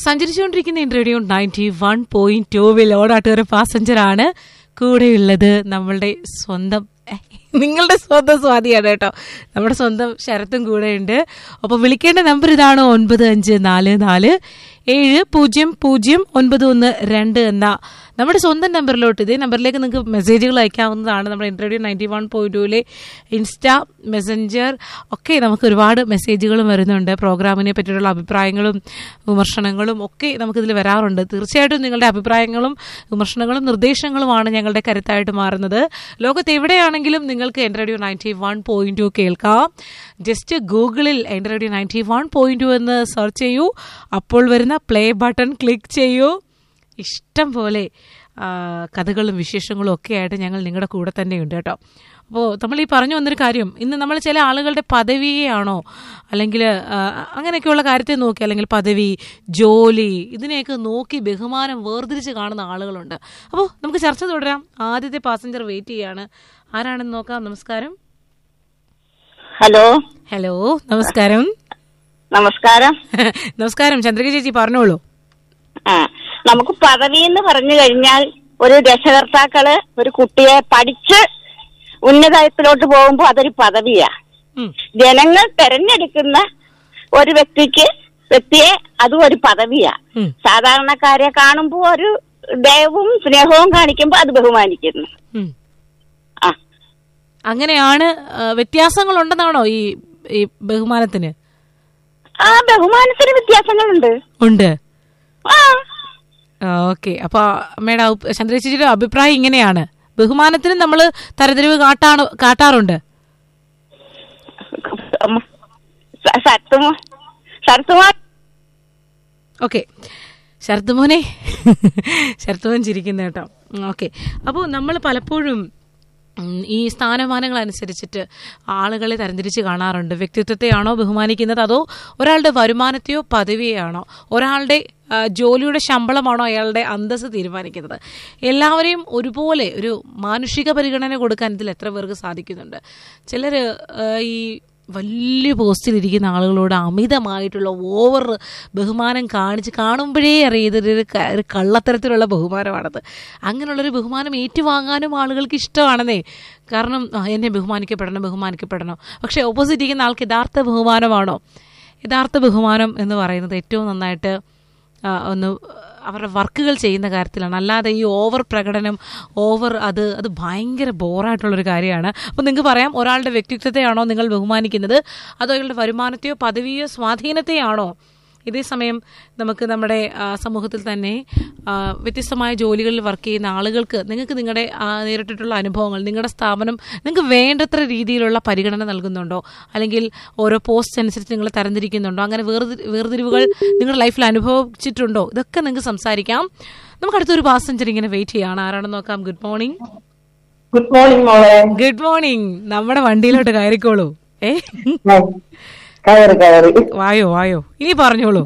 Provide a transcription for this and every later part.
സഞ്ചരിച്ചുകൊണ്ടിരിക്കുന്ന radio ninety one point ടൂവിൽ ഓടാട്ടുകാര passenger ആണ് കൂടെയുള്ളത് നമ്മളുടെ സ്വന്തം ഏ, നിങ്ങളുടെ സ്വന്തം സ്വാതിയാണ് കേട്ടോ നമ്മുടെ സ്വന്തം ശരത്തും കൂടെയുണ്ട് അപ്പോൾ വിളിക്കേണ്ട നമ്പർ ഇതാണ് ഒൻപത് അഞ്ച് നാല് നാല് ഏഴ് പൂജ്യം പൂജ്യം ഒൻപത് ഒന്ന് രണ്ട് എന്ന നമ്മുടെ സ്വന്തം നമ്പറിലോട്ട് ഇതേ നമ്പറിലേക്ക് നിങ്ങൾക്ക് മെസ്സേജുകൾ അയക്കാവുന്നതാണ് നമ്മുടെ ഇന്റർവ്യൂ നയൻറ്റി വൺ പോയിന്റ് ടൂവിലെ ഇൻസ്റ്റ മെസ്സഞ്ചർ ഒക്കെ നമുക്ക് ഒരുപാട് മെസ്സേജുകളും വരുന്നുണ്ട് പ്രോഗ്രാമിനെ പറ്റിയുള്ള അഭിപ്രായങ്ങളും വിമർശനങ്ങളും ഒക്കെ നമുക്കിതിൽ വരാറുണ്ട് തീർച്ചയായിട്ടും നിങ്ങളുടെ അഭിപ്രായങ്ങളും വിമർശനങ്ങളും നിർദ്ദേശങ്ങളുമാണ് ഞങ്ങളുടെ കരുത്തായിട്ട് മാറുന്നത് ലോകത്ത് എവിടെയാണെങ്കിലും നിങ്ങൾക്ക് എൻ്റെ radio ninety one point two കേൾക്കാം ജസ്റ്റ് ഗൂഗിളിൽ എൻ്റെ radio ninety one point two എന്ന് സെർച്ച് ചെയ്യൂ അപ്പോൾ വരുന്ന പ്ലേ ബട്ടൺ ക്ലിക്ക് ചെയ്യൂ ഇഷ്ടം പോലെ ആ, കഥകളും വിശേഷങ്ങളും ഒക്കെ ആയിട്ട് ഞങ്ങൾ നിങ്ങളുടെ കൂടെ തന്നെയുണ്ട് കേട്ടോ അപ്പോൾ നമ്മൾ ഈ പറഞ്ഞു വന്നൊരു കാര്യം ഇന്ന് നമ്മൾ ചില ആളുകളുടെ പദവിയെയാണോ അല്ലെങ്കിൽ ആ, അങ്ങനെയൊക്കെയുള്ള കാര്യത്തെ നോക്കി അല്ലെങ്കിൽ പദവി ജോലി ഇതിനെയൊക്കെ നോക്കി ബഹുമാനം വേർതിരിച്ച് കാണുന്ന ആളുകളുണ്ട് അപ്പോൾ നമുക്ക് ചർച്ച തുടരാം ആദ്യത്തെ പാസഞ്ചർ വെയിറ്റ് ചെയ്യാണ് ആരാണെന്ന് നോക്കാം നമസ്കാരം ഹലോ ഹലോ നമസ്കാരം നമസ്കാരം നമസ്കാരം ചന്ദ്രിക ചേച്ചി പറഞ്ഞോളൂ ആ നമുക്ക് പദവി എന്ന് പറഞ്ഞു കഴിഞ്ഞാൽ ഒരു രക്ഷകർത്താക്കള് ഒരു കുട്ടിയെ പഠിച്ച് ഉന്നതത്തിലോട്ട് പോകുമ്പോൾ അതൊരു പദവിയാ ഉം, ജനങ്ങൾ തെരഞ്ഞെടുക്കുന്ന ഒരു വ്യക്തിക്ക് വ്യക്തിയെ അതും ഒരു പദവിയാ ഉം, സാധാരണക്കാരെ കാണുമ്പോൾ ഒരു ദയവും സ്നേഹവും കാണിക്കുമ്പോൾ അത് ബഹുമാനിക്കുന്നു ഉം. ആ അങ്ങനെയാണ് ആ, വ്യത്യാസങ്ങളുണ്ടെന്നാണോ ഈ ഈ ബഹുമാനത്തിന് ആ ബഹുമാനത്തിന് വ്യത്യാസങ്ങളുണ്ട് ഉണ്ട് ആ ഓക്കെ അപ്പൊ അമ്മയുടെ അഭി- ചന്ദ്ര ചേച്ചിയുടെ അഭിപ്രായം ഇങ്ങനെയാണ് ബഹുമാനത്തിന് നമ്മൾ തരതിരിവ് കാട്ടാണ് കാട്ടാറുണ്ട് സത്തുമോ സത്തുമോ ഓക്കെ ശരത്തുമോനെ ശരത്തുമോൻ ചിരിക്കുന്ന കേട്ടോ ഓക്കെ അപ്പോൾ നമ്മൾ പലപ്പോഴും ഉം, ഈ സ്ഥാനമാനങ്ങൾ അനുസരിച്ചിട്ട് ആളുകളെ തരംതിരിച്ച് കാണാറുണ്ട് വ്യക്തിത്വത്തെയാണോ ബഹുമാനിക്കുന്നത് അതോ ഒരാളുടെ വരുമാനത്തെയോ പദവിയെയാണോ ഒരാളുടെ ആ, ജോലിയുടെ ശമ്പളമാണോ അയാളുടെ അന്തസ്സ് തീരുമാനിക്കുന്നത് എല്ലാവരെയും ഒരുപോലെ ഒരു മാനുഷിക പരിഗണന കൊടുക്കാൻ ഇതിൽ എത്ര പേർക്ക് സാധിക്കുന്നുണ്ട് ചിലർ ഈ വലിയ പോസ്റ്റിലിരിക്കുന്ന ആളുകളോട് അമിതമായിട്ടുള്ള ഓവർ ബഹുമാനം കാണിച്ച് കാണുമ്പോഴേ അറിയാം ഇതൊരു ക- ഒരു കള്ളത്തരത്തിലുള്ള ബഹുമാനമാണത് അങ്ങനെയുള്ളൊരു ബഹുമാനം ഏറ്റുവാങ്ങാനും ആളുകൾക്ക് ഇഷ്ടമാണെന്നേ കാരണം ആ, എന്നെ ബഹുമാനിക്കപ്പെടണം ബഹുമാനിക്കപ്പെടണം പക്ഷേ ഓപ്പോസിറ്റ് ഇരിക്കുന്ന ആൾക്ക് യഥാർത്ഥ ബഹുമാനമാണോ യഥാർത്ഥ ബഹുമാനം എന്ന് പറയുന്നത് ഏറ്റവും നന്നായിട്ട് ആ, ഒന്ന് അവരുടെ വർക്കുകൾ ചെയ്യുന്ന കാര്യത്തിലാണ് അല്ലാതെ ഈ ഓവർ പ്രകടനം ഓവർ അത് അത് ഭയങ്കര ബോറായിട്ടുള്ളൊരു കാര്യമാണ് അപ്പോൾ നിങ്ങൾക്ക് പറയാം ഒരാളുടെ വ്യക്തിത്വത്തെയാണോ നിങ്ങൾ ബഹുമാനിക്കുന്നത് അതോ അയാളുടെ വരുമാനത്തെയോ പദവിയോ സ്വാധീനത്തെയാണോ ഇതേസമയം നമുക്ക് നമ്മുടെ ആ, സമൂഹത്തിൽ തന്നെ ആ, വ്യത്യസ്തമായ ജോലികളിൽ വർക്ക് ചെയ്യുന്ന ആളുകൾക്ക് നിങ്ങൾക്ക് നിങ്ങളുടെ ആ, നേരിട്ടിട്ടുള്ള അനുഭവങ്ങൾ നിങ്ങളുടെ സ്ഥാപനം നിങ്ങൾക്ക് വേണ്ടത്ര രീതിയിലുള്ള പരിഗണന നൽകുന്നുണ്ടോ അല്ലെങ്കിൽ ഓരോ പോസ്റ്റ് അനുസരിച്ച് നിങ്ങൾ തരംതിരിക്കുന്നുണ്ടോ അങ്ങനെ വേർതി വേർതിരിവുകൾ നിങ്ങളുടെ ലൈഫിൽ അനുഭവിച്ചിട്ടുണ്ടോ ഇതൊക്കെ നിങ്ങൾക്ക് സംസാരിക്കാം നമുക്ക് അടുത്തൊരു പാസഞ്ചർ ഇങ്ങനെ വെയിറ്റ് ചെയ്യാണ് ആരാണെന്ന് നോക്കാം ഗുഡ് മോർണിംഗ് ഗുഡ് മോർണിംഗ് മോളെ ഗുഡ് മോർണിംഗ് നമ്മുടെ വണ്ടിയിലോട്ട് കയറിക്കോളൂ ഏ കയറി കയറി വായോ വായോ ഇനി പറഞ്ഞോളൂ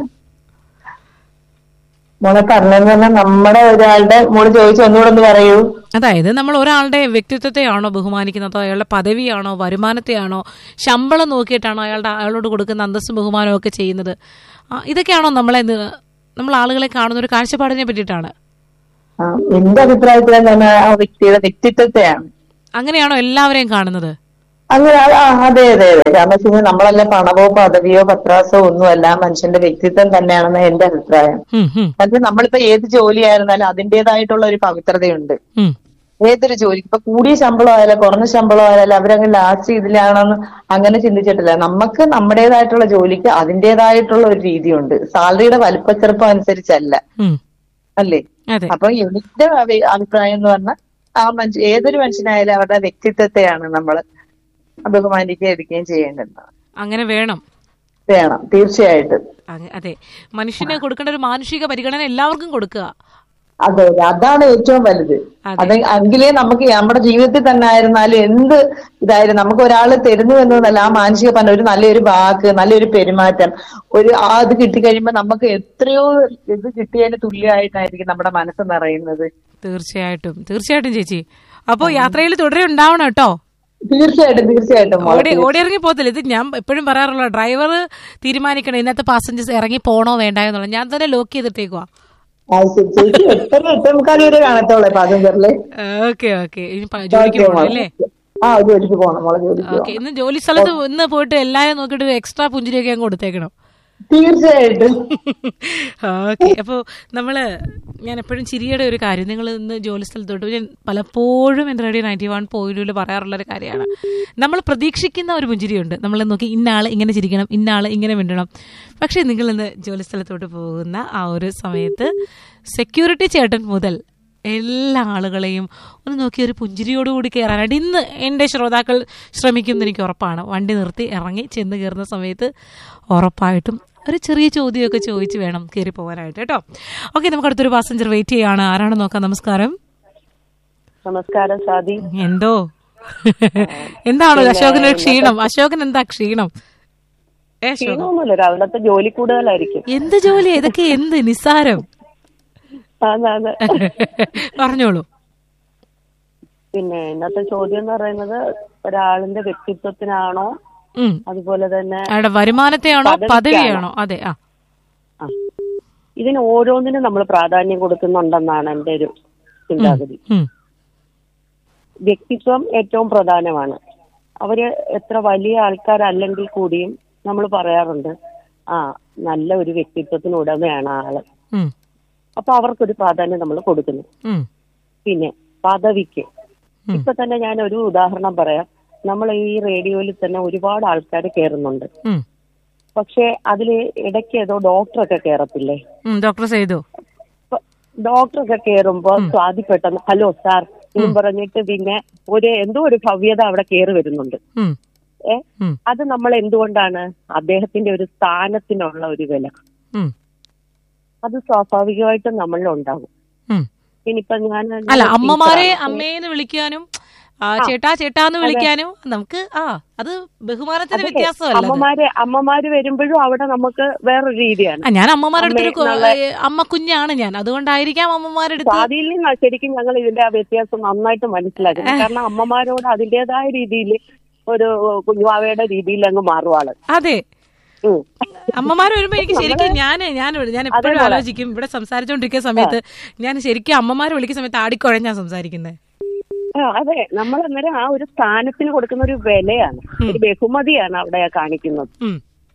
മോളെ പറഞ്ഞെന്ന് പറഞ്ഞാൽ നമ്മുടെ ഒരാളുടെ മോള് ചോദിച്ചു ഒന്നുകൂടെ ഒന്ന് പറയൂ അതായത് നമ്മൾ ഒരാളുടെ വ്യക്തിത്വത്തെയാണോ ബഹുമാനിക്കുന്നത് അതോ അയാളുടെ പദവിയാണോ വരുമാനത്തെയാണോ ശമ്പളം നോക്കിയിട്ടാണോ അയാളുടെ അയാളോട് കൊടുക്കുന്ന അന്തസ്സും ബഹുമാനവും ഒക്കെ ചെയ്യുന്നത് ആ, ഇതൊക്കെയാണോ നമ്മളെ നി- നമ്മൾ ആളുകളെ കാണുന്ന ഒരു കാഴ്ചപ്പാടിനെ പറ്റിയിട്ടാണ് ആ, എന്റെ അഭിപ്രായത്തിൽ എന്താണ് ആ വ്യക്തിയുടെ വ്യക്തിത്വത്തെയാണ് അങ്ങനെയാണോ എല്ലാവരെയും കാണുന്നത് അങ്ങനെ ആ, ആ, അതെ അതെ അതെ കാരണം വെച്ച് കഴിഞ്ഞാൽ നമ്മളല്ല പണവോ പദവിയോ പത്രാസോ ഒന്നുമല്ല മനുഷ്യന്റെ വ്യക്തിത്വം തന്നെയാണെന്ന് എന്റെ അഭിപ്രായം ഉം, ഉം, കാരണം നമ്മളിപ്പോ ഏത് ജോലിയായിരുന്നാലും അതിന്റേതായിട്ടുള്ള ഒരു പവിത്രതയുണ്ട് ഉം, ഏതൊരു ജോലി ഇപ്പൊ കൂടിയ ശമ്പളം ആയാലും കുറഞ്ഞ ശമ്പളം ആയാലും അവരങ്ങ് ലാസ്റ്റ് ഇതിലാണെന്ന് അങ്ങനെ ചിന്തിച്ചിട്ടില്ല നമുക്ക് നമ്മുടേതായിട്ടുള്ള ജോലിക്ക് അതിന്റേതായിട്ടുള്ള ഒരു രീതിയുണ്ട് സാലറിയുടെ വലിപ്പച്ചെറുപ്പം അനുസരിച്ചല്ല ഉം. അല്ലേ അതെ അപ്പൊ എന്റെ അഭി- അഭിപ്രായം എന്ന് പറഞ്ഞാൽ ആ മനുഷ്യ ഏതൊരു മനുഷ്യനായാലും അവരുടെ വ്യക്തിത്വത്തെയാണ് നമ്മൾ ബഹുമാനിക്കുകയും എടുക്കുകയും ചെയ്യേണ്ടത് അങ്ങനെ വേണം വേണം തീർച്ചയായിട്ടും അങ്ങ- അതെ മനുഷ്യന് കൊടുക്കേണ്ട ഒരു മാനുഷിക പരിഗണന എല്ലാവർക്കും കൊടുക്കുക അതെ അതെ അതാണ് ഏറ്റവും വലുത് അതെ. അത് എങ്കിലേ നമുക്ക് നമ്മുടെ ജീവിതത്തിൽ തന്നെ ആയിരുന്നാലും എന്ത് ഇതായാലും നമുക്ക് ഒരാൾ തരുന്നു എന്നതല്ല ആ മാനസിക പറഞ്ഞ ഒരു നല്ലൊരു വാക്ക് നല്ലൊരു പെരുമാറ്റം ഒരു ആ ഇത് കിട്ടിക്കഴിയുമ്പോ നമുക്ക് എത്രയോ ഇത് കിട്ടിയതിന് തുല്യമായിട്ടായിരിക്കും നമ്മുടെ മനസ്സ് നിറയുന്നത് തീർച്ചയായിട്ടും തീർച്ചയായിട്ടും ചേച്ചി അപ്പോൾ യാത്രയിൽ തുടരെ ഉണ്ടാവണം കേട്ടോ തീർച്ചയായിട്ടും തീർച്ചയായിട്ടും മോളെ. ഓടി ഓടി ഇറങ്ങി പോകത്തില്ല ഇത് ഞാൻ എപ്പോഴും പറയാറുള്ള ഡ്രൈവർ തീരുമാനിക്കണം ഇന്നത്തെ പാസഞ്ചേഴ്സ് ഇറങ്ങി പോണോ വേണ്ടായോ എന്നുള്ളത് ഞാൻ തന്നെ ലോക്ക് ചെയ്തിട്ടേക്കുവാ ആ, ശരി. ചേച്ചി എട്ടര എട്ടേ മുക്കാൽ വരെ കാണത്തോളെ പാസഞ്ചറില് ഓക്കെ ഓക്കെ ഇനി പ- ജോലിക്ക് പോകണം അല്ലേ ആ ജോലിക്ക് പോകണം മോളെ ജോലിക്ക് ഓക്കെ ഇന്ന് ജോലി സ്ഥലത്ത് ഇന്ന് പോയിട്ട് എല്ലാവരും നോക്കിയിട്ട് ഒരു എക്സ്ട്രാ പുഞ്ചിരിയൊക്കെ അങ്ങ് കൊടുത്തേക്കണം തീർച്ചയായിട്ടും ഓക്കെ അപ്പോൾ നമ്മൾ ഞാൻ എപ്പോഴും ചിരിയുടെ ഒരു കാര്യം നിങ്ങൾ ഇന്ന് ജോലി സ്ഥലത്തോട്ട് ഞാൻ പലപ്പോഴും എൻ്റെ റേഡിയോ നയൻറ്റി വൺ പോയിന്റിൽ പറയാറുള്ള ഒരു കാര്യമാണ് നമ്മൾ പ്രതീക്ഷിക്കുന്ന ഒരു പുഞ്ചിരിയുണ്ട് നമ്മൾ നോക്കി ഇന്ന ആൾ ഇങ്ങനെ ചിരിക്കണം ഇന്ന ആൾ ഇങ്ങനെ മിണ്ടണം പക്ഷേ നിങ്ങൾ ഇന്ന് ജോലി സ്ഥലത്തോട്ട് പോകുന്ന ആ ഒരു സമയത്ത് സെക്യൂരിറ്റി ചേട്ടൻ മുതൽ എല്ലാ ആളുകളെയും ഒന്ന് നോക്കി ഒരു പുഞ്ചിരിയോടുകൂടി കയറാനായിട്ട് ഇന്ന് എൻ്റെ ശ്രോതാക്കൾ ശ്രമിക്കുമെന്ന് എനിക്ക് ഉറപ്പാണ് വണ്ടി നിർത്തി ഇറങ്ങി ചെന്ന് കയറുന്ന സമയത്ത് ഉറപ്പായിട്ടും ഒരു ചെറിയ ചോദ്യമൊക്കെ ചോദിച്ച് വേണം കയറി പോകാനായിട്ട് കേട്ടോ ഓക്കെ നമുക്ക് അടുത്തൊരു പാസഞ്ചർ വെയിറ്റ് ചെയ്യാണ് ആരാണെന്ന് നോക്കാം നമസ്കാരം നമസ്കാരം സാദി എന്തോ എന്താണോ അശോകന് ഒരു ക്ഷീണം അശോകൻ എന്താ ക്ഷീണം ഏ അശോകൻ ക്ഷീണമൊന്നുമില്ല രാവിലത്തെ ജോലി കൂടുതലായിരിക്കും എന്ത് ജോലി ഇതൊക്കെ എന്ത് നിസ്സാരം അതാണ് പറഞ്ഞോളൂ പിന്നെ ഇന്നത്തെ ചോദ്യം എന്ന് പറയുന്നത് ഒരാളിന്റെ വ്യക്തിത്വത്തിനാണോ ഉം അതുപോലെ തന്നെ അയാളുടെ വരുമാനത്തെയാണോ പദവിക്കാണോ? പദവിയാണോ അതെ ആ ആ, ഇതിന് ഓരോന്നിനും നമ്മൾ പ്രാധാന്യം കൊടുക്കുന്നുണ്ടെന്നാണ് എന്റെ ഒരു ചിന്താഗതി ഉം വ്യക്തിത്വം ഏറ്റവും പ്രധാനമാണ് അവര് എത്ര വലിയ ആൾക്കാരല്ലെങ്കിൽ കൂടിയും നമ്മൾ പറയാറുണ്ട് ആ നല്ല ഒരു വ്യക്തിത്വത്തിന് ഉടമയാണ് ആള് ഉം അപ്പൊ അവർക്കൊരു പ്രാധാന്യം നമ്മൾ കൊടുക്കുന്നു ഉം പിന്നെ പദവിക്ക് ഉം. ഇപ്പൊ തന്നെ ഞാൻ ഒരു ഉദാഹരണം പറയാം നമ്മൾ ഈ റേഡിയോയിൽ തന്നെ ഒരുപാട് ആൾക്കാർ കയറുന്നുണ്ട് ഉം പക്ഷെ അതില് ഇടയ്ക്ക് ഏതോ ഡോക്ടറൊക്കെ കയറത്തില്ലേ ഉം ഡോക്ടർ ചെയ്തു ഇപ്പൊ ഡോക്ടറൊക്കെ കയറുമ്പോ സ്വാതി പെട്ടെന്ന് ഹലോ സാർ എന്നും പറഞ്ഞിട്ട് പിന്നെ ഒരു എന്തോ ഒരു ഭവ്യത അവിടെ കയറി വരുന്നുണ്ട് ഉം ഏ ഉം അത് നമ്മൾ എന്തുകൊണ്ടാണ് അദ്ദേഹത്തിന്റെ ഒരു സ്ഥാനത്തിനുള്ള ഒരു വില ഉം അത് സ്വാഭാവികമായിട്ടും നമ്മളിൽ ഉണ്ടാകും ഉം ഇനിയിപ്പൊ ഞാൻ അല്ല അമ്മമാരെ അമ്മേന്ന് വിളിക്കാനും ആ, ചേട്ടാ ചേട്ടാന്ന് വിളിക്കാനും നമുക്ക് ആ അത് ബഹുമാനത്തിന്റെ വ്യത്യാസമല്ല അത്. അമ്മമാര് അമ്മമാര് വരുമ്പോഴും അവിടെ നമുക്ക് വേറൊരു രീതിയാണ് ആ, ഞാൻ അമ്മമാരുടെ അടുത്തൊരു കു- അമ്മേ, ഏ, അമ്മ കുഞ്ഞാണ് ഞാൻ അതുകൊണ്ടായിരിക്കാം അമ്മമാരുടെ അടുത്ത് സ്വാതിയിൽ നിന്ന് ശരിക്കും ഞങ്ങൾ ഇതിന്റെ ആ വ്യത്യാസം നന്നായിട്ട് മനസ്സിലാക്കുന്നു കാരണം അമ്മമാരോട് അതിന്റേതായ രീതിയിൽ ഒരു കുഞ്ഞുവാവയുടെ രീതിയിൽ അങ്ങ് മാറുവാള് അതെ ഉം. അമ്മമാർ വരുമ്പോ എനിക്ക് ശരിക്കും ഞാൻ ഞാൻ ഞാൻ എപ്പോഴും മോളെ. ആലോചിക്കും ഇവിടെ സംസാരിച്ചോണ്ടിരിക്കുന്ന സമയത്ത് ഞാൻ ശരിക്കും അമ്മമാർ വിളിക്കുന്ന സമയത്ത് ആടിക്കുഴഞ്ഞാ സംസാരിക്കുന്നത് ആ, അതെ നമ്മൾ അന്നേരം ആ ഒരു സ്ഥാനത്തിന് കൊടുക്കുന്ന ഒരു വിലയാണ് ഒരു ബഹുമതിയാണ് അവിടെ കാണിക്കുന്നത് ഉം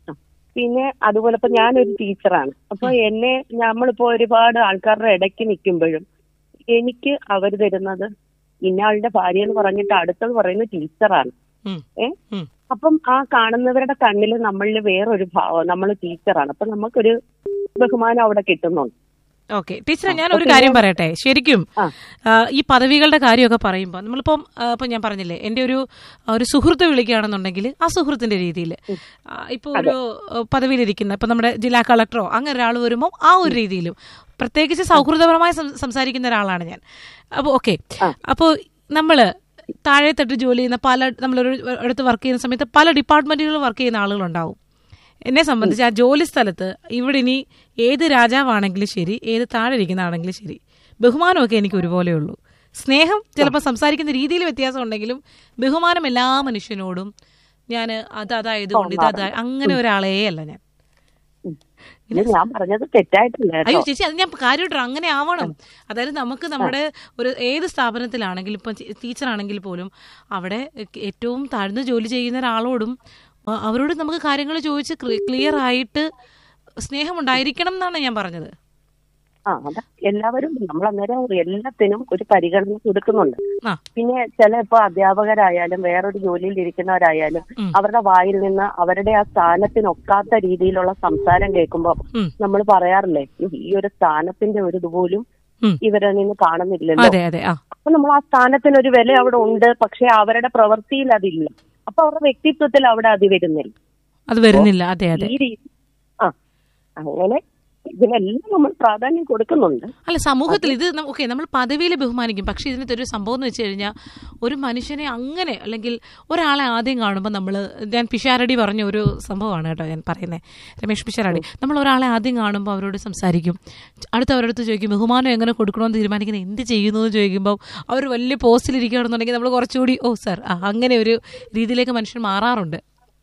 പിന്നെ അതുപോലെ ഇപ്പൊ ഞാനൊരു ടീച്ചറാണ് അപ്പൊ എന്നെ നമ്മളിപ്പോ ഒരുപാട് ആൾക്കാരുടെ ഇടയ്ക്ക് നിൽക്കുമ്പോഴും എനിക്ക് അവര് തരുന്നത് ഇന്നയാളുടെ ഭാര്യ എന്ന് പറഞ്ഞിട്ട് അടുത്തത് പറയുന്നത് ടീച്ചറാണ് ഉം ഏ ഉം അപ്പം ആ കാണുന്നവരുടെ കണ്ണിൽ നമ്മളിൽ വേറൊരു ഭാവം നമ്മൾ ടീച്ചറാണ് അപ്പൊ നമുക്കൊരു ബഹുമാനം അവിടെ കിട്ടുന്നുണ്ട് ഓക്കെ ടീച്ചറെ ഞാൻ ഒരു കാര്യം പറയട്ടെ ശരിക്കും ആ. ആ, ഈ പദവികളുടെ കാര്യമൊക്കെ പറയുമ്പോൾ നമ്മളിപ്പം ആ, ഇപ്പം ഞാൻ പറഞ്ഞില്ലേ എൻ്റെ ഒരു ഒരു സുഹൃത്ത് വിളിക്കുകയാണെന്നുണ്ടെങ്കിൽ ആ സുഹൃത്തിന്റെ രീതിയിൽ ഇപ്പോൾ ഒരു ആ, പദവിയിലിരിക്കുന്ന ഇപ്പം നമ്മുടെ ജില്ലാ കളക്ടറോ അങ്ങനെ ഒരാൾ വരുമ്പോൾ ആ ഒരു രീതിയിലും പ്രത്യേകിച്ച് സൗഹൃദപരമായി സം- സംസാരിക്കുന്ന ഒരാളാണ് ഞാൻ അപ്പോൾ ഓക്കെ അപ്പോൾ നമ്മൾ താഴെത്തട്ട് ജോലി ചെയ്യുന്ന പല നമ്മളൊരു അടുത്ത് വർക്ക് ചെയ്യുന്ന സമയത്ത് പല ഡിപ്പാർട്ട്മെന്റുകളിൽ വർക്ക് ചെയ്യുന്ന ആളുകളുണ്ടാവും എന്നെ സംബന്ധിച്ച് ആ ജോലി സ്ഥലത്ത് ഇവിടെ ഇനി ഏത് രാജാവാണെങ്കിലും ശരി ഏത് താഴെ ഇരിക്കുന്നതാണെങ്കിലും ശരി ബഹുമാനമൊക്കെ എനിക്ക് ഒരുപോലെ ഉള്ളൂ സ്നേഹം ചിലപ്പോൾ സംസാരിക്കുന്ന രീതിയിൽ വ്യത്യാസം ഉണ്ടെങ്കിലും ബഹുമാനം എല്ലാ മനുഷ്യനോടും ഞാൻ അത് അതായതുകൊണ്ട് ഇത് അതാ അങ്ങനെ ഒരാളേ അല്ല ഞാൻ ഇത് ഞാൻ പറഞ്ഞത് തെറ്റായിട്ടില്ല കേട്ടോ അയ്യോ ചേച്ചി അത് ഞാൻ കാര്യമായിട്ട് അങ്ങനെ ആവണം അതായത് നമുക്ക് നമ്മുടെ ഒരു ഏത് സ്ഥാപനത്തിലാണെങ്കിലും ഇപ്പം ടീച്ചറാണെങ്കിൽ പോലും അവിടെ ഏറ്റവും താഴ്ന്ന ജോലി ചെയ്യുന്ന ഒരാളോടും ആ, അവരോട് നമുക്ക് കാര്യങ്ങൾ ചോദിച്ച് ക്ലിയർ ആയിട്ട് സ്നേഹമുണ്ടായിരിക്കണം എന്നാണ് ഞാൻ പറഞ്ഞത് ആ അതാ എല്ലാവരും നമ്മൾ അന്നേരം എല്ലാത്തിനും ഒരു പരിഗണന കൊടുക്കുന്നുണ്ട് ആ പിന്നെ ചില ഇപ്പൊ അധ്യാപകരായാലും വേറൊരു ജോലിയിൽ ഇരിക്കുന്നവരായാലും ഉം. അവരുടെ വായിൽ നിന്ന് അവരുടെ ആ സ്ഥാനത്തിനൊക്കാത്ത രീതിയിലുള്ള സംസാരം കേൾക്കുമ്പോൾ ഉം. നമ്മൾ പറയാറില്ലേ "അയ്യോ, ഈ ഒരു സ്ഥാനത്തിന്റെ ഒരു ഇതുപോലും ഉം. ഇവരെ നിന്ന് കാണുന്നില്ലല്ലോ അതെ അതെ ആ അപ്പൊ നമ്മൾ ആ സ്ഥാനത്തിന് ഒരു വില അവിടെ ഉണ്ട് പക്ഷെ അവരുടെ പ്രവൃത്തിയിൽ അതില്ല അപ്പൊ അവരുടെ വ്യക്തിത്വത്തിൽ അവിടെ അത് വരുന്നില്ല അത് വരുന്നില്ല അതെ അതെ ഈ രീതി ആ അങ്ങനെ ഇതിനെല്ലാം നമ്മൾ പ്രാധാന്യം കൊടുക്കുന്നുണ്ട് അല്ല സമൂഹത്തിൽ ഇത് ഓക്കെ നമ്മൾ പദവിയിൽ ബഹുമാനിക്കും പക്ഷെ ഇതിനകത്ത് ഒരു സംഭവം എന്ന് വെച്ച് കഴിഞ്ഞാൽ ഒരു മനുഷ്യനെ അങ്ങനെ അല്ലെങ്കിൽ ഒരാളെ ആദ്യം കാണുമ്പോൾ നമ്മൾ ഞാൻ പിഷാരടി പറഞ്ഞ ഒരു സംഭവമാണ് കേട്ടോ ഞാൻ പറയുന്നത് രമേഷ് പിഷാരടി നമ്മൾ ഒരാളെ ആദ്യം കാണുമ്പോൾ അവരോട് സംസാരിക്കും അടുത്ത അവരടുത്ത് ചോദിക്കും ബഹുമാനം എങ്ങനെ കൊടുക്കണമെന്ന് തീരുമാനിക്കുന്നത് എന്ത് ചെയ്യുന്നു എന്ന് ചോദിക്കുമ്പോൾ അവർ വലിയ പോസ്റ്റിൽ ഇരിക്കുകയാണെന്നുണ്ടെങ്കിൽ നമ്മൾ കുറച്ചുകൂടി ഓ സാർ ആ അങ്ങനെ ഒരു രീതിയിലേക്ക് മനുഷ്യൻ മാറാറുണ്ട്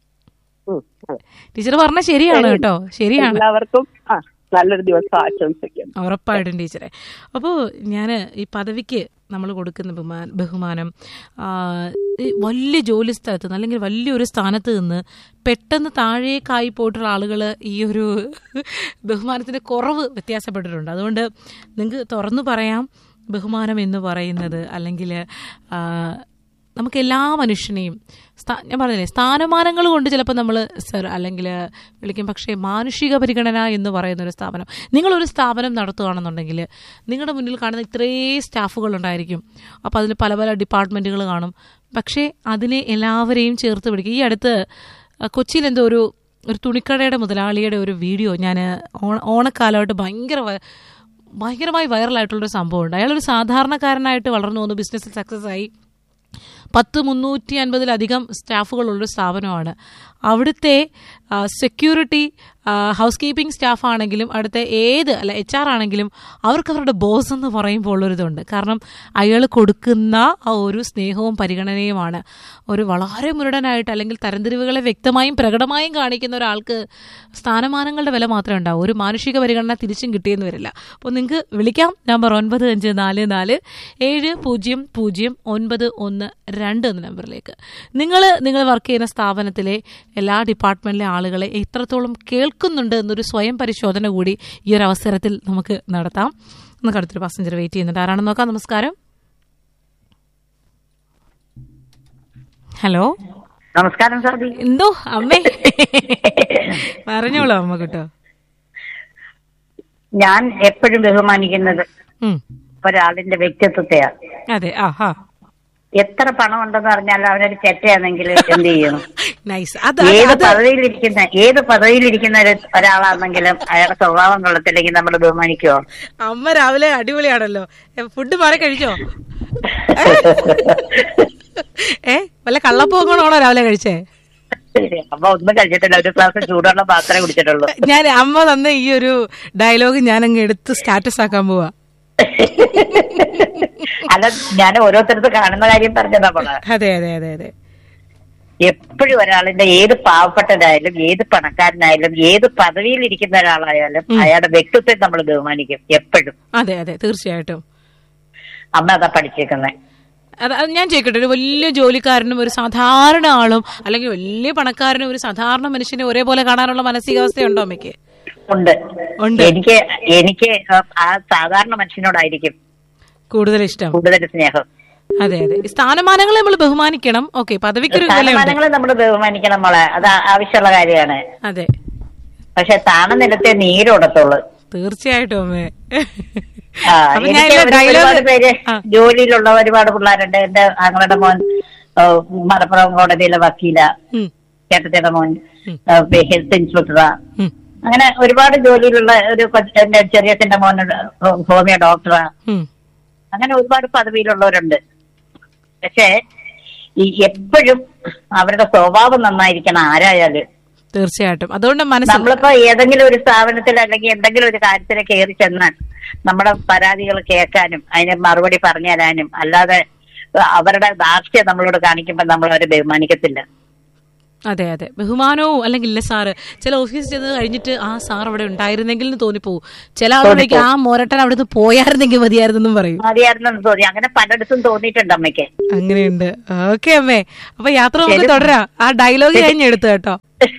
ഉം, അതെ. ടീച്ചർ പറഞ്ഞ ശരിയാണ് കേട്ടോ ശരിയാണ് എല്ലാവർക്കും ആ നല്ലൊരു ദിവസം ആശംസിക്കുന്നു ഉറപ്പായിട്ടും ടീച്ചറെ അപ്പോൾ ഞാൻ ഈ പദവിക്ക് നമ്മൾ കൊടുക്കുന്ന ബഹുമാ ബഹുമാനം ആ, ഈ വലിയ ജോലി സ്ഥലത്ത് നിന്ന് അല്ലെങ്കിൽ വലിയൊരു സ്ഥാനത്ത് നിന്ന് പെട്ടെന്ന് താഴേക്കായി പോയിട്ടുള്ള ആളുകൾ ഈ ഒരു ബഹുമാനത്തിൻ്റെ കുറവ് വ്യത്യാസപ്പെട്ടിട്ടുണ്ട് അതുകൊണ്ട് നിങ്ങൾക്ക് തുറന്നു പറയാം ബഹുമാനം എന്ന് പറയുന്നത് അല്ലെങ്കിൽ ആ, നമുക്ക് എല്ലാ മനുഷ്യനെയും സ്ഥാ ഞാൻ പറഞ്ഞില്ലേ സ്ഥാനമാനങ്ങൾ കൊണ്ട് ചിലപ്പോൾ നമ്മൾ സർ അല്ലെങ്കിൽ വിളിക്കും പക്ഷേ മാനുഷിക പരിഗണന എന്ന് പറയുന്ന ഒരു സ്ഥാപനം നിങ്ങളൊരു സ്ഥാപനം നടത്തുകയാണെന്നുണ്ടെങ്കിൽ നിങ്ങളുടെ മുന്നിൽ കാണുന്ന ഇത്രയും സ്റ്റാഫുകൾ ഉണ്ടായിരിക്കും അപ്പോൾ അതിൽ പല പല ഡിപ്പാർട്ട്മെൻറ്റുകൾ കാണും പക്ഷേ അതിനെ എല്ലാവരെയും ചേർത്ത് പിടിക്കും ഈ അടുത്ത് അഹ് കൊച്ചിയിൽ എന്തോ ഒരു ഒരു തുണിക്കടയുടെ മുതലാളിയുടെ ഒരു വീഡിയോ ഞാൻ ഓണ ഓണക്കാലമായിട്ട് ഭയങ്കര വ- ഭയങ്കരമായി വൈറലായിട്ടുള്ളൊരു സംഭവമുണ്ട് അയാളൊരു സാധാരണക്കാരനായിട്ട് വളർന്നു വന്നു ബിസിനസ്സിൽ സക്സസ് ആയി പത്ത് മുന്നൂറ്റി അൻപതിലധികം സ്റ്റാഫുകളുള്ളൊരു സ്ഥാപനമാണ് അവിടുത്തെ സെക്യൂരിറ്റി ഹൗസ് കീപ്പിംഗ് സ്റ്റാഫ് ആണെങ്കിലും അടുത്ത ഏത് അല്ല എച്ച് ആർ ആണെങ്കിലും അവർക്ക് അവരുടെ ബോസ് എന്ന് പറയുമ്പോൾ ഉള്ളൊരിതുണ്ട് കാരണം അയാൾ കൊടുക്കുന്ന ആ ഒരു സ്നേഹവും പരിഗണനയുമാണ് ഒരു വളരെ മുരടനായിട്ട് അല്ലെങ്കിൽ തരംതിരിവുകളെ വ്യക്തമായും പ്രകടമായും കാണിക്കുന്ന ഒരാൾക്ക് സ്ഥാനമാനങ്ങളുടെ വില മാത്രമേ ഉണ്ടാവൂ ഒരു മാനുഷിക പരിഗണന തിരിച്ചും കിട്ടിയെന്ന് വരില്ല അപ്പോൾ നിങ്ങൾക്ക് വിളിക്കാം നമ്പർ ഒൻപത് അഞ്ച് നാല് നാല് ഏഴ് പൂജ്യം പൂജ്യം ഒൻപത് ഒന്ന് രണ്ട് എന്ന നമ്പറിലേക്ക് നിങ്ങൾ നിങ്ങൾ വർക്ക് ചെയ്യുന്ന സ്ഥാപനത്തിലെ എല്ലാ ഡിപ്പാർട്ട്മെന്റിലെ ആളുകളെ എത്രത്തോളം കേൾക്കുന്നുണ്ട് എന്നൊരു സ്വയം പരിശോധന കൂടി ഈ ഒരു അവസരത്തിൽ നമുക്ക് നടത്താം നമുക്ക് അടുത്തൊരു പാസഞ്ചർ വെയിറ്റ് ചെയ്യുന്നുണ്ട് ആരാണെന്ന് നോക്കാം നമസ്കാരം ഹലോ നമസ്കാരം സാദി എന്തോ അമ്മേ പറഞ്ഞോളൂ അമ്മ കേട്ടോ ഞാൻ എപ്പോഴും ബഹുമാനിക്കുന്നത് ഉം. ഒരാളിന്റെ വ്യക്തിത്വത്തെയാണ് അതെ ആ ഹാ എത്ര പണം ഉണ്ടെന്ന് പറഞ്ഞാൽ അവനൊരു ചെറ്റയാണെങ്കിൽ എന്ത് ചെയ്യണം നൈസ് അത് ഏത് അത് പദവിയിലിരിക്കുന്ന ഏത് പദവിയിലിരിക്കുന്ന ഒരു ഒരാളാണെങ്കിലും അയാളുടെ സ്വഭാവം കൊള്ളത്തില്ലെങ്കിൽ നമ്മൾ ബഹുമാനിക്കുമോ അമ്മ രാവിലെ അടിപൊളിയാണല്ലോ എ, ഫുഡ് മാറി കഴിച്ചോ ഏ വല്ല കള്ളപ്പോങ്ങണോണോ രാവിലെ കഴിച്ചേ അപ്പൊ ഒന്നും കഴിച്ചിട്ടില്ല ഒരു ഗ്ലാസ് ചൂടുള്ള മാത്രമേ കുടിച്ചിട്ടുള്ളൂ ഞാൻ അമ്മ തന്ന ഈ ഒരു ഡയലോഗ് ഞാൻ അങ്ങ് എടുത്ത് സ്റ്റാറ്റസ് ആക്കാൻ പോവാ അല്ല ഞാൻ ഓരോരുത്തരത്ത് കാണുന്ന കാര്യം പറഞ്ഞതാ നമ്മള് അതെ അതെ അതെ അതെ എപ്പോഴും ഒരാളിന്റെ ഏത് പാവപ്പെട്ടതായാലും ഏത് പണക്കാരനായാലും ഏത് പദവിയിൽ ഇരിക്കുന്ന ഒരാളായാലും അയാളുടെ വ്യക്തിത്വത്തെ നമ്മൾ ബഹുമാനിക്കും എപ്പോഴും അതെ അതെ തീർച്ചയായിട്ടും അമ്മ അതാ പഠിച്ചേക്കുന്നത് അത് അത് ഞാൻ ചോദിക്കട്ടെ ഒരു വലിയ ജോലിക്കാരനും ഒരു സാധാരണ ആളും അല്ലെങ്കിൽ വലിയ പണക്കാരനും ഒരു സാധാരണ മനുഷ്യനെ ഒരേപോലെ കാണാനുള്ള മാനസികാവസ്ഥയുണ്ടോ അമ്മയ്ക്ക് ഉണ്ട് ഉണ്ട്. എനിക്ക് എനിക്ക് ആ സാധാരണ മനുഷ്യനോടായിരിക്കും കൂടുതൽ ഇഷ്ടം കൂടുതൽ സ്നേഹം അതെ അതെ ഈ സ്ഥാനമാനങ്ങളെ നമ്മൾ ബഹുമാനിക്കണം ഓക്കെ പദവിക്കൊരു വിലയുണ്ട് സ്ഥാനമാനങ്ങളെ നമ്മൾ ബഹുമാനിക്കണം മോളെ അത് ആ- ആവശ്യമുള്ള കാര്യമാണ് അതെ പക്ഷെ താണ നിലത്തെ നീരോടത്തുള്ളൂ തീർച്ചയായിട്ടും അമ്മേ ആ, അപ്പൊ ഞാൻ എനിക്ക് ഇല്ല ഒരു- dialogue- ഒരുപാട് പേര് ആ. ജോലിയിലുള്ള ഒരുപാട് പിള്ളേരുണ്ട് എന്റെ ആങ്ങളുടെ മോൻ ഓ, മലപ്പുറം കോടതിയിലെ വക്കീല ഉം, ചേട്ടത്തിയുടെ മോൻ ഉം. ഹെൽത്ത് ഇൻസ്പെക്ടറാ ഉം, അങ്ങനെ ഒരുപാട് ജോലിയിലുള്ള ഒരു കൊച്ച്- എന്റെ ചെറിയച്ഛന്റെ മോൻ ഹോമിയോ ഡോക്ടറാ ഉം. അങ്ങനെ ഒരുപാട് പദവിയിലുള്ളവരുണ്ട് പക്ഷേ ഈ എപ്പോഴും അവരുടെ സ്വഭാവം നന്നായിരിക്കണം ആരായാലും തീർച്ചയായിട്ടും അതുകൊണ്ട് മനസ്സിൽ നമ്മളിപ്പോ ഏതെങ്കിലും ഒരു സ്ഥാപനത്തിൽ അല്ലെങ്കിൽ എന്തെങ്കിലും ഒരു കാര്യത്തിൽ കയറി ചെന്നാൽ നമ്മുടെ പരാതികൾ കേൾക്കാനും അതിന് മറുപടി പറഞ്ഞു തരാനും അല്ലാതെ അവരുടെ ധാർഷ്ട്യം നമ്മളോട് കാണിക്കുമ്പോൾ നമ്മൾ അവരെ ബഹുമാനിക്കത്തില്ല അതെ അതെ ബഹുമാനവും അല്ലെങ്കിൽ ഇല്ല സാറ് ചില ഓഫീസിൽ ചെന്ന് കഴിഞ്ഞിട്ട് ആ സാർ അവിടെ ഉണ്ടായിരുന്നെങ്കിൽ എന്ന് തോന്നിപ്പോവും ചില ആളുകളേക്ക് ആ മോരട്ടൻ അവിടെ നിന്ന് പോയായിരുന്നെങ്കിൽ മതിയായിരുന്നെന്നും പറയും മതിയായിരുന്നെന്ന് തോന്നി അങ്ങനെ പലയിടത്തും തോന്നിയിട്ടുണ്ട് അമ്മയ്ക്ക് അങ്ങനെയുണ്ട് ഓക്കെ അമ്മേ അപ്പൊ യാത്ര നമുക്ക് തുടരാം ആ ഡയലോഗ് കഴിഞ്ഞ് എടുത്തു കേട്ടോ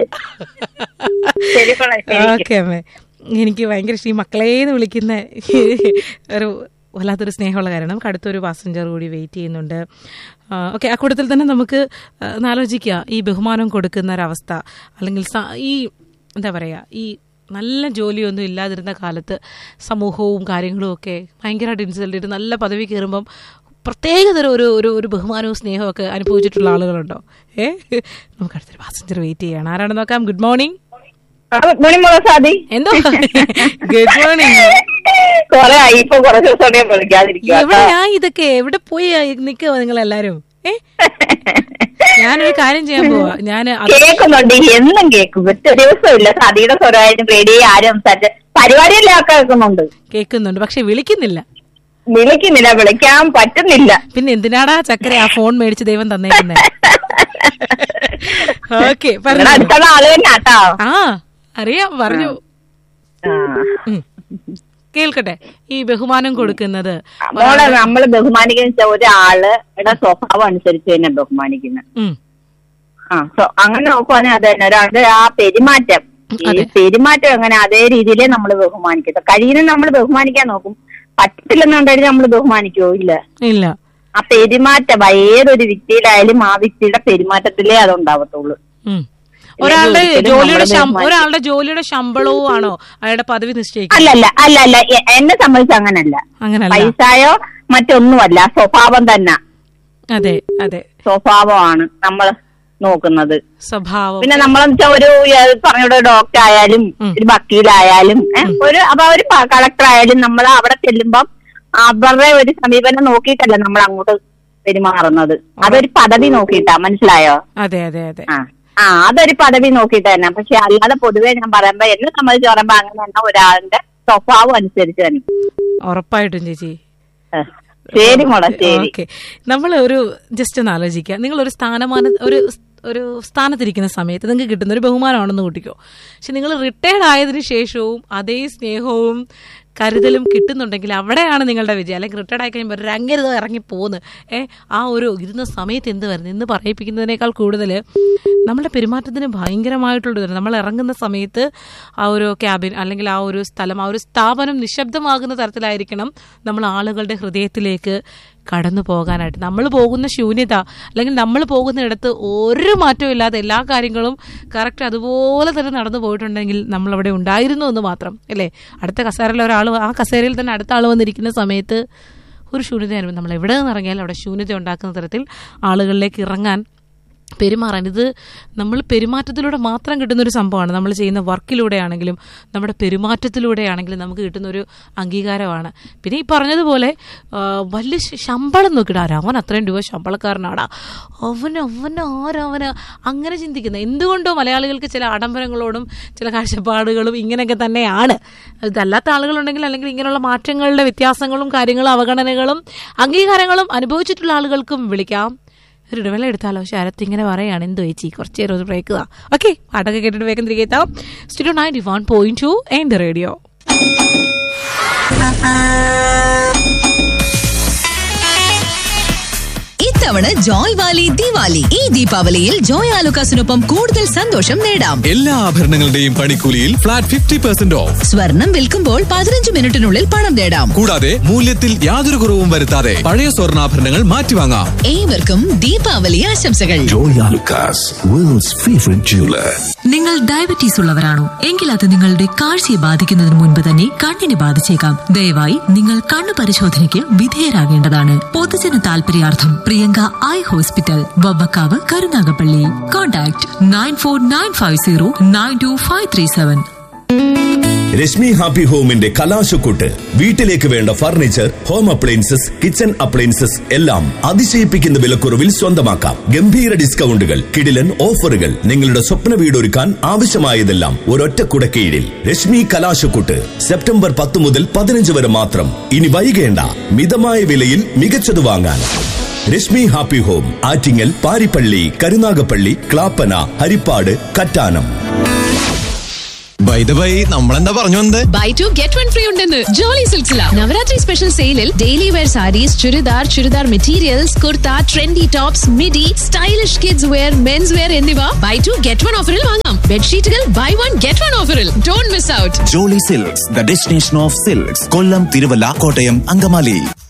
ശരി മോളെ, ശരി. ഓക്കെ അമ്മേ എനിക്ക് ഭയങ്കര ഇഷ്ടം ഈ മക്കളേന്ന് വിളിക്കുന്ന ഒരു വല്ലാത്തൊരു സ്നേഹമുള്ള കാര്യമാണ് നമുക്ക് അടുത്തൊരു പാസഞ്ചർ കൂടി വെയിറ്റ് ചെയ്യുന്നുണ്ട് ഓക്കെ ആ കൂട്ടത്തിൽ തന്നെ നമുക്ക് ആ, ഒന്ന് ആലോചിക്കുക ഈ ബഹുമാനം കൊടുക്കുന്ന ഒരവസ്ഥ അല്ലെങ്കിൽ സ- ഈ എന്താ പറയുക ഈ നല്ല ജോലിയൊന്നും ഇല്ലാതിരുന്ന കാലത്ത് സമൂഹവും കാര്യങ്ങളും ഒക്കെ ഭയങ്കരമായിട്ട് ഇൻസൾട്ട് ചെയ്ത് നല്ല പദവി കയറുമ്പം പ്രത്യേകതരം ഒരു ഒരു ഒരു ബഹുമാനവും സ്നേഹവും ഒക്കെ അനുഭവിച്ചിട്ടുള്ള ആളുകളുണ്ടോ ഏ നമുക്ക് അടുത്തൊരു പാസഞ്ചർ വെയിറ്റ് ചെയ്യണം ആരാണ് നോക്കാം ഗുഡ് മോർണിംഗ് മണിമുള സാദി എന്തോ ഗുഡ് മോർണിംഗ് കൊറേ ആയി ഇപ്പൊ കുറച്ച് ദിവസം ഞാൻ വിളിക്കാതിരിക്കുക എവിടെയാ ഇതൊക്കെ എവിടെ പോയി നിൽക്കുക നിങ്ങൾ എല്ലാരും ഏ ഞാനൊരു കാര്യം ചെയ്യാൻ പോവാ ഞാൻ കേൾക്കുന്നുണ്ട് എന്നും കേൾക്കും ഒറ്റ ദിവസമില്ല സതിയുടെ സ്വരമായാലും റേഡിയോ ആരും സംസാരിച്ച പരിപാടിയെല്ലാം ഒക്കെ കേൾക്കുന്നുണ്ട് കേൾക്കുന്നുണ്ട് പക്ഷെ വിളിക്കുന്നില്ല വിളിക്കുന്നില്ല വിളിക്കാൻ പറ്റുന്നില്ല പിന്നെ എന്തിനാടാ ചക്കര ആ ഫോൺ മേടിച്ച് ദൈവം തന്നേക്കുന്നേ ഓക്കെ നിങ്ങളുടെ പറഞ്ഞു അടുത്തുള്ള ആള് തന്നെ കേട്ടോ ആ അറിയാം പറഞ്ഞു ഉം. കേൾക്കട്ടെ ഈ ബഹുമാനം കൊടുക്കുന്നത് മോളെ നമ്മള് ബഹുമാനിക്കുന്ന വെച്ചാ ഒരാളുടെ സ്വഭാവം അനുസരിച്ച് തന്നെ ബഹുമാനിക്കുന്നത് ഉം. ആ സോ അങ്ങനെ നോക്കുവാണെങ്കിൽ അത് തന്നെ ഒരാളുടെ ആ പെരുമാറ്റം ഈ അതെ. പെരുമാറ്റം എങ്ങനെ അതേ രീതിയിലേ നമ്മൾ ബഹുമാനിക്കത്തു കഴിയുന്ന നമ്മൾ ബഹുമാനിക്കാൻ നോക്കും പറ്റില്ലെന്നുണ്ടെങ്കിൽ നമ്മൾ ബഹുമാനിക്കുവോ ഇല്ല ഇല്ല ആ പെരുമാറ്റം ഏതൊരു വ്യക്തിയിലായാലും ആ വ്യക്തിയുടെ പെരുമാറ്റത്തിലേ അതുണ്ടാവത്തുള്ളൂ ഉം. ഒരാളുടെ ഒരിക്കലും ജോലിയുടെ നമ്മളെ ശം- ബഹുമാനിക്കും. ഒരാളുടെ ജോലിയുടെ ശമ്പളവും ആണോ അയാളുടെ പദവി നിശ്ചയിക്കുന്നത് അല്ലല്ല അല്ല അല്ല എ- എന്നെ സംബന്ധിച്ച് അങ്ങനല്ല അങ്ങനല്ല പൈസയോ മറ്റൊന്നുമല്ല സ്വഭാവം തന്നെ അതെ അതെ സ്വഭാവമാണ് നമ്മൾ നോക്കുന്നത് സ്വഭാവം പിന്നെ നമ്മളെന്ന് വെച്ചാൽ ഒരു ഏഹ്, പറഞ്ഞ ഡോക്ടർ ആയാലും ഉം. ഒരു വക്കീലായാലും ഏഹ്, ഒരു അപ്പൊ ഒരു കളക്ടർ ആയാലും നമ്മൾ അവിടെ ചെല്ലുമ്പം അവരുടെ ഒരു സമീപനം നോക്കിയിട്ടല്ല നമ്മൾ അങ്ങോട്ട് പെരുമാറുന്നത് അതൊരു പദവി നോക്കിയിട്ടാ മനസ്സിലായോ അതെ അതെ അതെ ആ ആ അതൊരു പദവി നോക്കിയിട്ട് തന്നെ പക്ഷെ അല്ലാതെ പൊതുവെ ഞാൻ പറയുമ്പോ എന്നെ സംബന്ധിച്ച് പറയുമ്പോ അങ്ങനെ തന്നെ ഒരാളുടെ സ്വഭാവം അനുസരിച്ച് തന്നെ ഉറപ്പായിട്ടും ചേച്ചി ഏഹ്, ശരി മോളെ ശരി ഓക്കെ നമ്മൾ ഒരു ജസ്റ്റ് ഒന്ന് ആലോചിക്കുക നിങ്ങൾ ഒരു സ്ഥാനമാന ഒരു ഒരു സ്ഥാനത്തിരിക്കുന്ന സമയത്ത് നിങ്ങൾക്ക് കിട്ടുന്ന ഒരു ബഹുമാനമാണെന്ന് കൂട്ടിക്കോ പക്ഷെ നിങ്ങൾ റിട്ടയർഡ് ആയതിനു ശേഷവും അതേ സ്നേഹവും കരുതലും കിട്ടുന്നുണ്ടെങ്കിൽ അവിടെയാണ് നിങ്ങളുടെ വിജയം അല്ലെങ്കിൽ റിട്ടയർഡ് ആയി കഴിയുമ്പോൾ രംഗരുത് ഇറങ്ങി പോകുന്നു ഏ ആ ഒരു ഇരുന്ന സമയത്ത് എന്ത് വരുന്നു എന്ന് പറയിപ്പിക്കുന്നതിനേക്കാൾ കൂടുതൽ നമ്മുടെ പെരുമാറ്റത്തിന് ഭയങ്കരമായിട്ടുള്ളത് നമ്മൾ ഇറങ്ങുന്ന സമയത്ത് ആ ഒരു ക്യാബിൻ അല്ലെങ്കിൽ ആ ഒരു സ്ഥലം ആ ഒരു സ്ഥാപനം നിശബ്ദമാകുന്ന തരത്തിലായിരിക്കണം നമ്മൾ ആളുകളുടെ ഹൃദയത്തിലേക്ക് കടന്നു പോകാനായിട്ട് നമ്മൾ പോകുന്ന ശൂന്യത അല്ലെങ്കിൽ നമ്മൾ പോകുന്നിടത്ത് ഒരു മാറ്റവും ഇല്ലാതെ എല്ലാ കാര്യങ്ങളും കറക്റ്റ് അതുപോലെ തന്നെ നടന്നു പോയിട്ടുണ്ടെങ്കിൽ നമ്മൾ അവിടെ ഉണ്ടായിരുന്നു എന്ന് മാത്രം അല്ലേ അടുത്ത കസേരയിൽ ഒരാൾ ആ കസേരയിൽ തന്നെ അടുത്ത ആൾ വന്നിരിക്കുന്ന സമയത്ത് ഒരു ശൂന്യത അനുഭവം നമ്മൾ എവിടെ നിന്ന് ഇറങ്ങിയാലും അവിടെ ശൂന്യത ഉണ്ടാക്കുന്ന തരത്തിൽ ആളുകളിലേക്ക് ഇറങ്ങാൻ പെരുമാറാൻ ഇത് നമ്മൾ പെരുമാറ്റത്തിലൂടെ മാത്രം കിട്ടുന്ന ഒരു സംഭവമാണ് നമ്മൾ ചെയ്യുന്ന വർക്കിലൂടെ ആണെങ്കിലും നമ്മുടെ പെരുമാറ്റത്തിലൂടെ ആണെങ്കിലും നമുക്ക് കിട്ടുന്ന ഒരു അംഗീകാരമാണ് പിന്നെ ഈ പറഞ്ഞതുപോലെ ആ, വലിയ ശ- ശമ്പളം നോക്കിടാ അവൻ അത്രയും രൂപ ശമ്പളക്കാരനാടാ അവൻ അവൻ ആരവന് അങ്ങനെ ചിന്തിക്കുന്നത് എന്തുകൊണ്ടോ മലയാളികൾക്ക് ചില ആഡംബരങ്ങളോടും ചില കാഴ്ചപ്പാടുകളും ഇങ്ങനെയൊക്കെ തന്നെയാണ് ഇതല്ലാത്ത ആളുകളുണ്ടെങ്കിൽ അല്ലെങ്കിൽ ഇങ്ങനെയുള്ള മാറ്റങ്ങളുടെ വ്യത്യാസങ്ങളും കാര്യങ്ങളും അവഗണനകളും അംഗീകാരങ്ങളും അനുഭവിച്ചിട്ടുള്ള ആളുകൾക്കും വിളിക്കാം ഒരു ഇടവേള എടുത്താലോ ശരത്ത് ഇങ്ങനെ പറയാണ് എന്തോ ചേച്ചി കുറച്ച് നേരം ഒരു ബ്രേക്ക് താ ഓക്കെ പാട്ടൊക്കെ കേട്ടിട്ട് വേഗം തിരികെ എത്താം studio ninety one point two and radio ഇത്തവണ ജോയ് വാലി ദിവാലി ഈ ദീപാവലിയിൽ ജോയ് ആലുക്കാസിനൊപ്പം കൂടുതൽ സന്തോഷം നേടാം എല്ലാ ആഭരണങ്ങളുടെയും പണിക്കൂലിയിൽ ഫ്ലാറ്റ് ഫിഫ്റ്റി പെർസെന്റ് ഓഫ് സ്വർണം വിൽക്കുമ്പോൾ പതിനഞ്ച് മിനിറ്റിനുള്ളിൽ പണം നേടാം കൂടാതെ മൂല്യത്തിൽ യാതൊരു കുറവും വരുത്താതെ പഴയ സ്വർണ്ണാഭരണങ്ങൾ മാറ്റിവാങ്ങാം ഏവർക്കും ദീപാവലി ആശംസകൾ Joy Alucas, world's favorite jeweler. നിങ്ങൾ ഡയബറ്റീസ് ഉള്ളവരാണോ എങ്കിൽ അത് നിങ്ങളുടെ കാഴ്ചയെ ബാധിക്കുന്നതിന് മുൻപ് തന്നെ കണ്ണിനെ ബാധിച്ചേക്കാം ദയവായി നിങ്ങൾ കണ്ണു പരിശോധനയ്ക്ക് വിധേയരാകേണ്ടതാണ് പൊതുജന താൽപര്യാർത്ഥം പ്രിയങ്ക ഐ ഹോസ്പിറ്റൽ വബ്ബക്കാവ് Karunagappally contact nine four nine five zero nine two five three seven Rashmi happy ഹോമിന്റെ കലാശക്കൊട്ട് വീട്ടിലേക്ക് വേണ്ട furniture home appliances kitchen appliances എല്ലാം അതിശയിപ്പിക്കുന്ന വിലക്കുറവിൽ സ്വന്തമാക്കാം ഗംഭീര ഡിസ്കൗണ്ടുകൾ കിടിലൻ ഓഫറുകൾ നിങ്ങളുടെ സ്വപ്ന വീടൊരുക്കാൻ ആവശ്യമായതെല്ലാം ഒരൊറ്റ കുടക്കീഴിൽ രശ്മി കലാശക്കൊട്ട് സെപ്റ്റംബർ പത്ത് മുതൽ പതിനഞ്ച് വരെ മാത്രം ഇനി വൈകേണ്ട മിതമായ വിലയിൽ മികച്ചത് വാങ്ങാൻ Rashmi happy home Attingal Paripally Karunagappally Clappana Haripad Kattanam by the by നമ്മളെന്താ പറഞ്ഞു വന്നത് buy two get one free ഉണ്ടെന്ന് ജോളി സിൽസില നവരാത്രി സ്പെഷ്യൽ സെയിലിൽ daily wear saris churidar churidar materials kurta trendy tops midi stylish kids wear men's wear എന്നിവ ബൈ ടു ഗെറ്റ് വൺ ഓഫറിൽ വാങ്ങാം ബെഡ്ഷീറ്റുകൾ ബൈ വൺ ഗെറ്റ് വൺ ഓഫറിൽ don't miss out Jolly Silks, the destination of silks. Kollam Thiruvalla Kottayam Angamaly